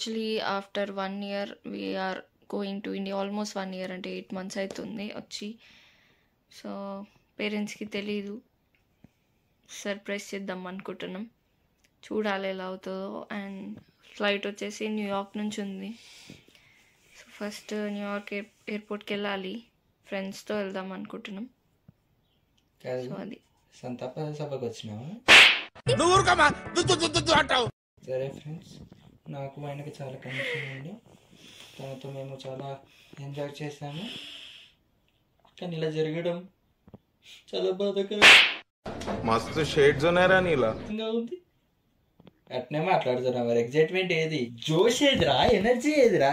Actually after one year we are going to India almost one year అంటే eight months అవుతుంది వచ్చి so పేరెంట్స్కి తెలీదు సర్ప్రైజ్ చేద్దాం అనుకుంటున్నాం చూడాలి ఎలా అవుతుందో అండ్ ఫ్లైట్ వచ్చేసి న్యూయార్క్ నుంచి ఉంది సో ఫస్ట్ న్యూయార్క్ ఎయిర్ ఎయిర్పోర్ట్కి వెళ్ళాలి ఫ్రెండ్స్తో వెళ్దాం అనుకుంటున్నాం కాదు సో అది సంతాప సభకు వచ్చినావా నువ్వు ఊరుకోమా దుద్దు దుద్దు దుద్దు అంటావు సరే ఫ్రెండ్స్ నాకు ఆయనకి చాలా కనెక్షన్ ఉంది తనతో మేము చాలా ఎంజాయ్ చేశాము కానీ ఇలా జరగడం చాలా బాధాకరంగా మస్తు షేడ్స్ ఉన్నాయరా నీలా ఉంది అట్నే మాట్లాడుతున్నా మరి ఎగ్జైట్మెంట్ ఏది జోష్ ఏదిరా ఎనర్జీ ఏదిరా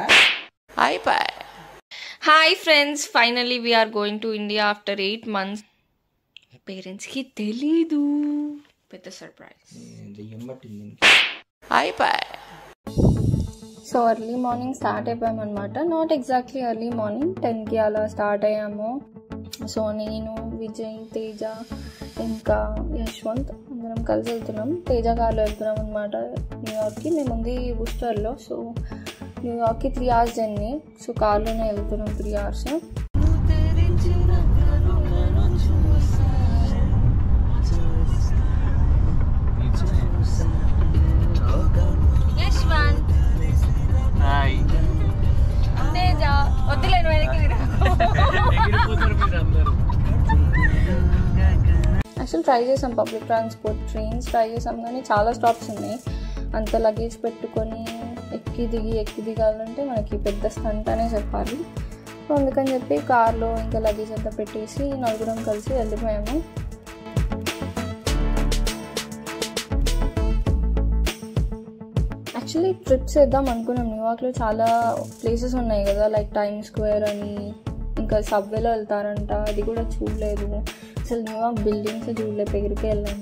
hi friends finally we are going to India after eight months పేరెంట్స్కి తెలీదు పెద్ద సర్ప్రైజ్ దెయ్యం పట్టింది సో ఎర్లీ మార్నింగ్ స్టార్ట్ అయిపోయామన్నమాట నాట్ ఎగ్జాక్ట్లీ ఎర్లీ మార్నింగ్ టెన్కి అలా స్టార్ట్ అయ్యాము సో నేను విజయ్ తేజ ఇంకా యశ్వంత్ అందరం కలిసి వెళ్తున్నాం తేజ కార్లో వెళ్తున్నాం అనమాట న్యూయార్క్కి మేము ఉంది బుస్టర్లో సో న్యూయార్క్కి త్రీ అవర్స్ జర్నీ సో కార్లోనే వెళ్తున్నాం త్రీ అవర్స్ యశ్వంత్ తేజ వద్దులేను వెనక్కి యాక్చువల్ ట్రై చేసాం పబ్లిక్ ట్రాన్స్పోర్ట్ ట్రైన్స్ ట్రై చేసాం కానీ చాలా స్టాప్స్ ఉన్నాయి అంత లగేజ్ పెట్టుకొని ఎక్కి దిగి ఎక్కి దిగాలంటే మనకి పెద్ద స్టంట్ అనే చెప్పాలి సో అందుకని చెప్పి కార్లో ఇంకా లగేజ్ అంతా పెట్టేసి నలుగురం కలిసి వెళ్ళిపోయాము యాక్చువల్లీ ట్రిప్స్ వేద్దాం అనుకున్నాం న్యూయార్క్లో చాలా ప్లేసెస్ ఉన్నాయి కదా లైక్ టైమ్ స్క్వేర్ అని ఇంకా సబ్వేలో వెళ్తారంట అది కూడా చూడలేదు అసలు న్యూయార్క్ బిల్డింగ్స్ చూడలేదు పెగిరికి వెళ్ళాను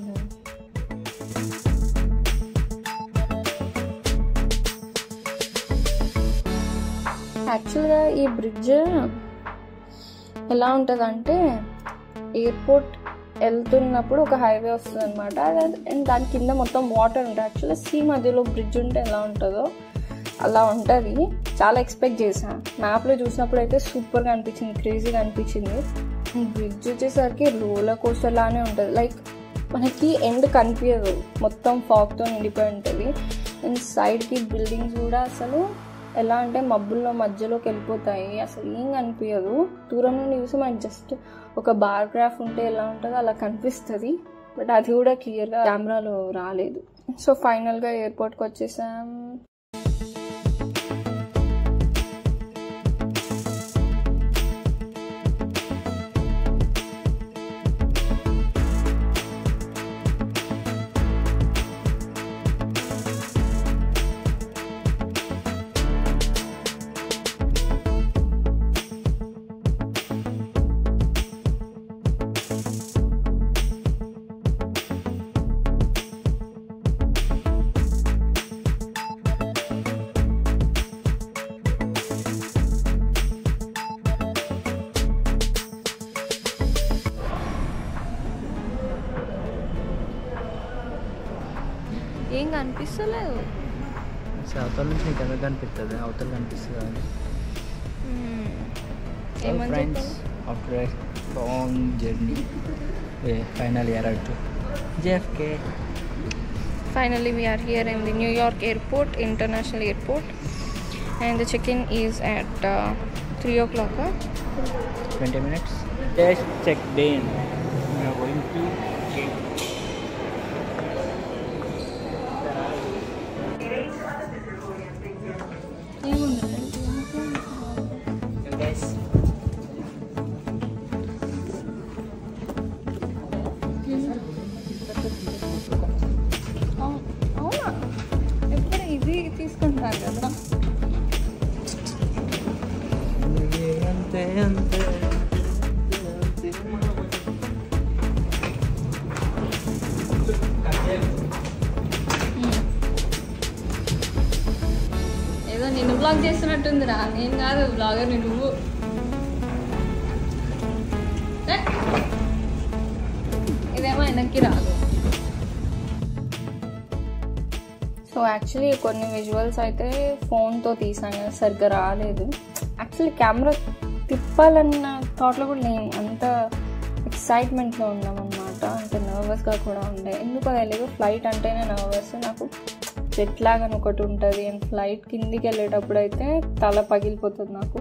యాక్చువల్గా ఈ బ్రిడ్జ్ ఎలా ఉంటుందంటే ఎయిర్పోర్ట్ వెళ్తున్నప్పుడు ఒక హైవే వస్తుంది అనమాట అండ్ దాని కింద మొత్తం వాటర్ ఉంటుంది యాక్చువల్గా సీ మధ్యలో బ్రిడ్జ్ ఉంటే ఎలా ఉంటుందో అలా ఉంటుంది చాలా ఎక్స్పెక్ట్ చేశాను మ్యాప్లో చూసినప్పుడు అయితే సూపర్గా అనిపించింది క్రేజీగా అనిపించింది బ్రిడ్జ్ వచ్చేసరికి రోలర్ కోస్టర్ లానే ఉంటుంది లైక్ మనకి ఎండ్ కనిపించదు మొత్తం ఫాగ్తో నిండిపోయి ఉంటుంది అండ్ సైడ్కి బిల్డింగ్స్ కూడా అసలు ఎలా అంటే మబ్బుల్లో మధ్యలోకి వెళ్ళిపోతాయి అసలు ఏం కనిపించదు దూరం నుండి చూసి మనకి జస్ట్ ఒక బార్ గ్రాఫ్ ఉంటే ఎలా ఉంటుందో అలా కనిపిస్తుంది బట్ అది కూడా క్లియర్గా కెమెరాలో రాలేదు సో ఫైనల్గా ఎయిర్పోర్ట్కి వచ్చేసాం ఏం కనిపిస్తలేదు అవతల నుంచి నీకు ఎందుకు కనిపిస్తుంది అవతల కనిపిస్తుంది అని ఏమని friends after long journey final year to JFK Finally, we are here in the New York Airport, International Airport, and the check-in is at uh, three o'clock. Huh? Twenty minutes just check then going to అవు- అవునా ఎప్పుడు ఇది తీసుకుంటారు కదా అంతే అంతే ఏదో నిన్ను బ్లాగ్ చేస్తున్నట్టుందిరా నేను కాదు బ్లాగర్ నువ్వు ఏ? ఇదేమో వెనక్కి రాదు సో యాక్చువల్లీ కొన్ని విజువల్స్ అయితే ఫోన్తో తీసాను కదా, సరిగ్గా రాలేదు యాక్చువల్లీ కెమెరా తిప్పాలన్న థాట్లో కూడా లేము అంత ఎక్సైట్మెంట్లో ఉన్నాం అనమాట అంటే నర్వస్గా కూడా ఉండే ఎందుకో తెలియదు ఫ్లైట్ అంటేనే నర్వస్ నాకు జెట్ లాగ్ అని ఒకటి ఉంటుంది అండ్ ఫ్లైట్ కిందికి వెళ్ళేటప్పుడు అయితే తల పగిలిపోతుంది నాకు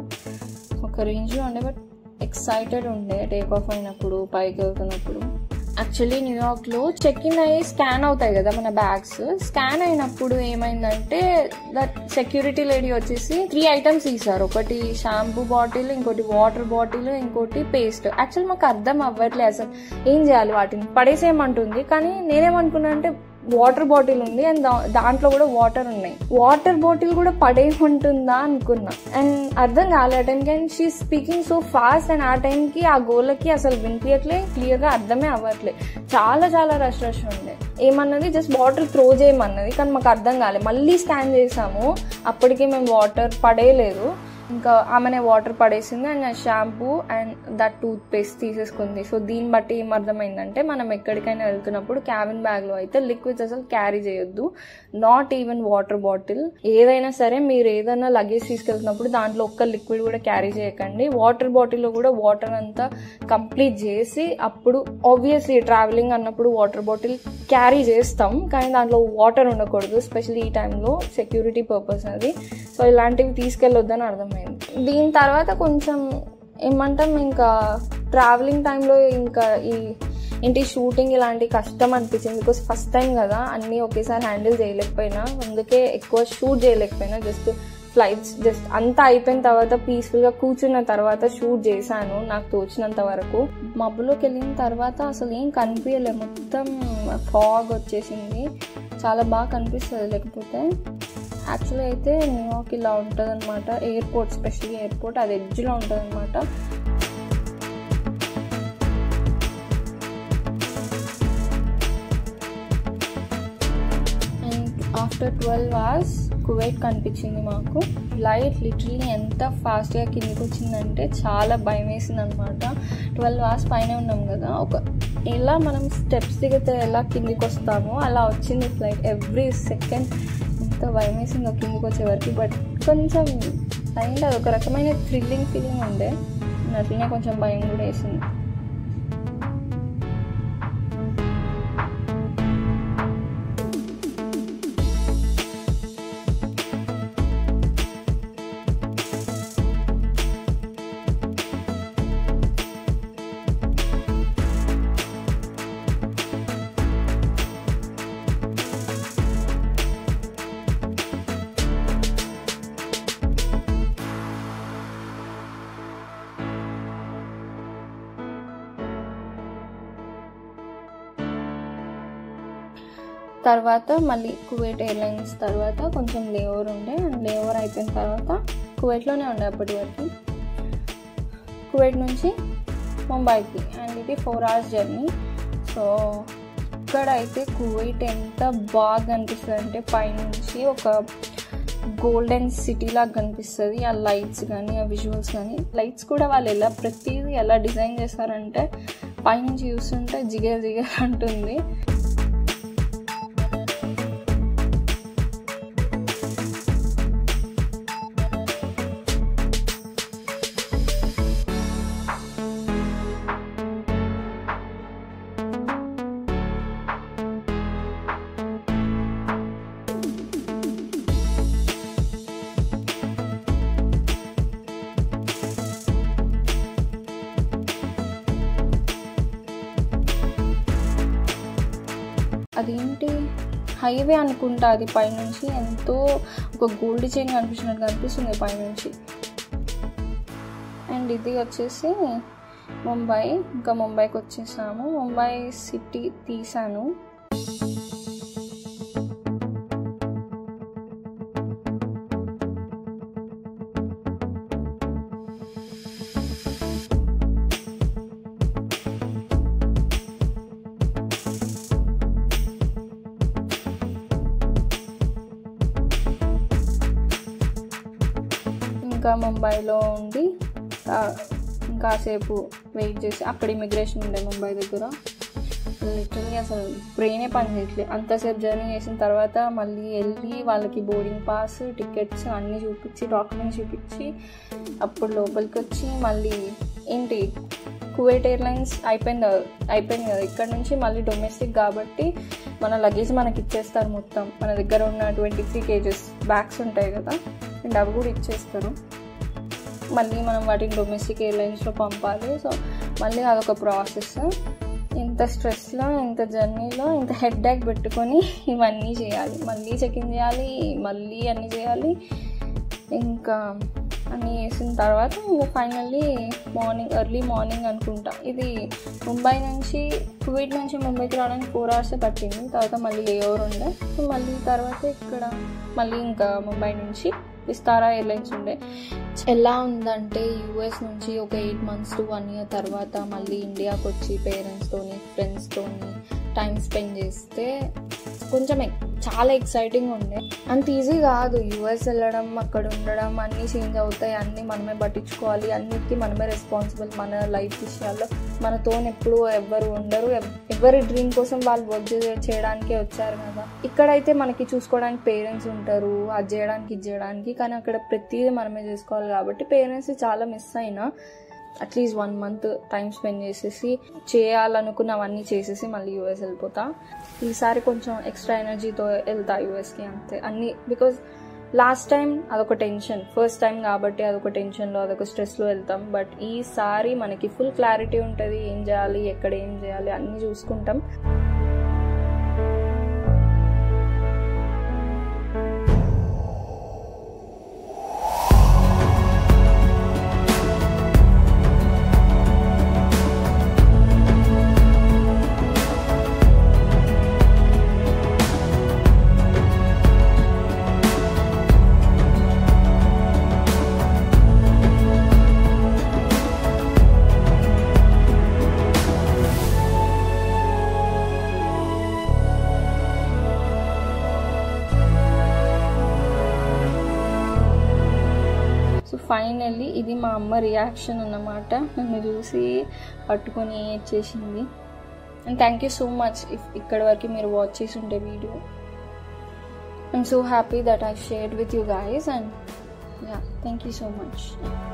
ఒక రేంజ్లో ఉండే బట్ ఎక్సైటెడ్ ఉండే టేక్ ఆఫ్ అయినప్పుడు పైకి వెళ్తున్నప్పుడు యాక్చువల్లీ న్యూయార్క్లో చెక్ ఇన్ అయ్యి స్కాన్ అవుతాయి కదా మన బ్యాగ్స్ స్కాన్ అయినప్పుడు ఏమైందంటే దట్ సెక్యూరిటీ లేడీ వచ్చేసి త్రీ ఐటమ్స్ తీసారు ఒకటి షాంపూ బాటిల్ ఇంకోటి వాటర్ బాటిల్ ఇంకోటి పేస్ట్ యాక్చువల్ మాకు అర్థం అవ్వట్లేదు అసలు ఏం చేయాలి వాటిని పడేసేయమంటుంది కానీ నేనేమనుకున్నా అంటే వాటర్ బాటిల్ ఉంది అండ్ దా- దాంట్లో కూడా వాటర్ ఉన్నాయి వాటర్ బాటిల్ కూడా పడేయమంటుందా అనుకున్నా అండ్ అర్థం కాలే ఆ టైంకి and she speaking so fast and ఆ టైంకి ఆ గోలకి అసలు వినిపించట్లే క్లియర్గా అర్థమే అవ్వట్లే చాలా చాలా రష్ రష్ ఉండే ఏమన్నది జస్ట్ వాటర్ త్రో చేయమన్నది కానీ మాకు అర్థం కాలేదు మళ్ళీ స్కాన్ చేసాము అప్పటికి మేము వాటర్ పడేయలేదు ఇంకా ఆమెనే వాటర్ పడేసింది and shampoo and that toothpaste తీసేసుకుంది సో దీన్ని బట్టి ఏం అర్థమైందంటే మనం ఎక్కడికైనా వెళ్తున్నప్పుడు క్యాబిన్ బ్యాగ్లో అయితే లిక్విడ్స్ అసలు క్యారీ చేయొద్దు నాట్ ఈవెన్ వాటర్ బాటిల్ ఏదైనా సరే మీరు ఏదైనా లగేజ్ తీసుకెళ్తున్నప్పుడు దాంట్లో ఒక్క లిక్విడ్ కూడా క్యారీ చేయకండి వాటర్ బాటిల్లో కూడా వాటర్ అంతా కంప్లీట్ చేసి అప్పుడు ఆబ్వియస్లీ ట్రావెలింగ్ అన్నప్పుడు వాటర్ బాటిల్ క్యారీ చేస్తాం కానీ దాంట్లో వాటర్ ఉండకూడదు స్పెషల్లీ ఈ టైంలో సెక్యూరిటీ పర్పస్ అది సో ఇలాంటివి తీసుకెళ్ళొద్దని అర్థమైంది దీని తర్వాత కొంచెం ఏమంటాం ఇంకా ట్రావెలింగ్ టైంలో ఇంకా ఈ ఏంటి షూటింగ్ ఇలాంటి కష్టం అనిపించింది బికాస్ ఫస్ట్ టైం కదా అన్నీ ఒకేసారి హ్యాండిల్ చేయలేకపోయినా అందుకే ఎక్కువ షూట్ చేయలేకపోయినా జస్ట్ ఫ్లైట్స్ జస్ట్ అంతా అయిపోయిన తర్వాత పీస్ఫుల్గా కూర్చున్న తర్వాత షూట్ చేశాను నాకు తోచినంత వరకు మబ్బులోకి వెళ్ళిన తర్వాత అసలు ఏం కనిపించలే మొత్తం ఫాగ్ వచ్చేసింది చాలా బాగా కనిపిస్తుంది లేకపోతే యాక్చువల్లీ అయితే న్యూయార్క్ ఇలా ఉంటుంది అనమాట ఎయిర్పోర్ట్ స్పెషల్లీ ఎయిర్పోర్ట్ అది ఎడ్జ్లో ఉంటుంది అనమాట and after twelve hours Kuwait కనిపించింది మాకు ఫ్లైట్ లిటరలీ ఎంత ఫాస్ట్గా కిందికి వచ్చిందంటే చాలా భయం వేసింది అనమాట ట్వెల్వ్ అవర్స్ పైన ఉన్నాం కదా ఒక ఎలా మనం స్టెప్స్ దిగితే ఎలా కిందికి వస్తామో అలా వచ్చింది ఫ్లైట్ ఎవ్రీ సెకండ్ ఎంత భయం వేసిందో కిందికి వచ్చేవరకు బట్ కొంచెం అయింది అది ఒక రకమైన థ్రిల్లింగ్ ఫీలింగ్ ఉండే అట్లనే కొంచెం భయం కూడా వేసింది తర్వాత మళ్ళీ కువైట్ ఎయిర్లైన్స్ తర్వాత కొంచెం లేఓవర్ ఉండే అండ్ లేఓవర్ అయిపోయిన తర్వాత కువైట్లోనే ఉండే అప్పటి వరకు కువైట్ నుంచి ముంబైకి అండ్ ఇది ఫోర్ అవర్స్ జర్నీ సో ఇక్కడ అయితే కువైట్ ఎంత బాగా కనిపిస్తుంది అంటే పైనుంచి ఒక గోల్డెన్ సిటీ లాగా కనిపిస్తుంది ఆ లైట్స్ కానీ ఆ విజువల్స్ కానీ లైట్స్ కూడా వాళ్ళు ఎలా ప్రతిదీ ఎలా డిజైన్ చేస్తారంటే పైనుంచి చూస్తుంటే జిగర్ జిగర్ అంటుంది అదేంటి హైవే అనుకుంటా అది పైనుంచి ఎంతో ఒక గోల్డ్ చైన్ కనిపించినట్టు కనిపిస్తుంది పైనుంచి అండ్ ఇది వచ్చేసి ముంబై ఇంకా ముంబైకి వచ్చేసాము ముంబై సిటీ తీసాను ఇంకా ముంబైలో ఉండి ఆ, ఇంకాసేపు వెయిట్ చేసి అక్కడ ఇమిగ్రేషన్ ఉండే ముంబై దగ్గర లిటరలీ అసలు బ్రెయినే పని చేయట్లేదు అంతసేపు జర్నీ చేసిన తర్వాత మళ్ళీ వెళ్ళి వాళ్ళకి బోర్డింగ్ పాస్ టికెట్స్ అన్నీ చూపించి డాక్యుమెంట్స్ చూపించి అప్పుడు లోపలికి వచ్చి మళ్ళీ ఏంటి కువైట్ ఎయిర్లైన్స్ అయిపోయింది అయిపోయింది కదా ఇక్కడ నుంచి మళ్ళీ డొమెస్టిక్ కాబట్టి మన లగేజ్ మనకి ఇచ్చేస్తారు మొత్తం మన దగ్గర ఉన్న ట్వంటీ త్రీ కేజెస్ బ్యాగ్స్ ఉంటాయి కదా అండ్ అవి కూడా ఇచ్చేస్తారు మళ్ళీ మనం వాటిని డొమెస్టిక్ ఎయిర్లైన్స్లో పంపాలి సో మళ్ళీ అదొక ప్రాసెస్ ఇంత స్ట్రెస్లో ఇంత జర్నీలో ఇంత హెడ్ బ్యాగ్ పెట్టుకొని ఇవన్నీ చేయాలి మళ్ళీ చెక్ ఇన్ చేయాలి మళ్ళీ అన్నీ చేయాలి ఇంకా అన్నీ చేసిన తర్వాత ఇంకా ఫైనల్లీ మార్నింగ్ ఎర్లీ మార్నింగ్ అనుకుంటా ఇది ముంబై నుంచి కువైట్ నుంచి ముంబైకి రావడానికి ఫోర్ అవర్స్ పట్టింది తర్వాత మళ్ళీ లే ఓవర్ ఉండే సో మళ్ళీ తర్వాత ఇక్కడ మళ్ళీ ఇంకా ముంబై నుంచి విస్తారా ఎయిర్లైన్స్ ఉండే ఎలా ఉందంటే యూఎస్ నుంచి ఒక eight months to one year తర్వాత మళ్ళీ ఇండియాకి వచ్చి పేరెంట్స్తోని ఫ్రెండ్స్తోని టైం స్పెండ్ చేస్తే కొంచెం ఎక్- చాలా ఎక్సైటింగ్ ఉండే అంత ఈజీ కాదు యూఎస్ వెళ్ళడం అక్కడ ఉండడం అన్నీ చేంజ్ అవుతాయి అన్నీ మనమే పట్టించుకోవాలి అన్నిటికీ మనమే రెస్పాన్సిబుల్ మన లైఫ్ విషయాల్లో మనతో ఎప్పుడు ఎవ్వరు ఉండరు ఎవ్- ఎవరి డ్రీమ్ కోసం వాళ్ళు వర్క్ చేయడానికే వచ్చారు కదా ఇక్కడైతే మనకి చూసుకోవడానికి పేరెంట్స్ ఉంటారు అది చేయడానికి ఇది చేయడానికి కానీ అక్కడ ప్రతిదీ మనమే చేసుకోవాలి కాబట్టి పేరెంట్స్ చాలా మిస్ అయినా at least one month time spend చేసేసి చేయాలనుకున్నవన్నీ చేసేసి మళ్ళీ యూఎస్ వెళ్ళిపోతా ఈసారి కొంచెం ఎక్స్ట్రా ఎనర్జీతో వెళ్తా యూఎస్కి అంతే అన్ని బికాజ్ లాస్ట్ టైం అదొక టెన్షన్ ఫస్ట్ టైం కాబట్టి అదొక టెన్షన్లో అదొక స్ట్రెస్లో వెళ్తాం బట్ ఈసారి మనకి ఫుల్ క్లారిటీ ఉంటుంది ఏం చేయాలి ఎక్కడ ఏం చేయాలి అన్నీ చూసుకుంటాం సో ఫైనల్లీ ఇది మా అమ్మ రియాక్షన్ అన్నమాట నన్ను చూసి పట్టుకొని చేసింది and thank you so much if ఇక్కడ వరకు మీరు వాచ్ చేసి ఉంటే video I'm so happy that I shared with you guys and yeah thank you so much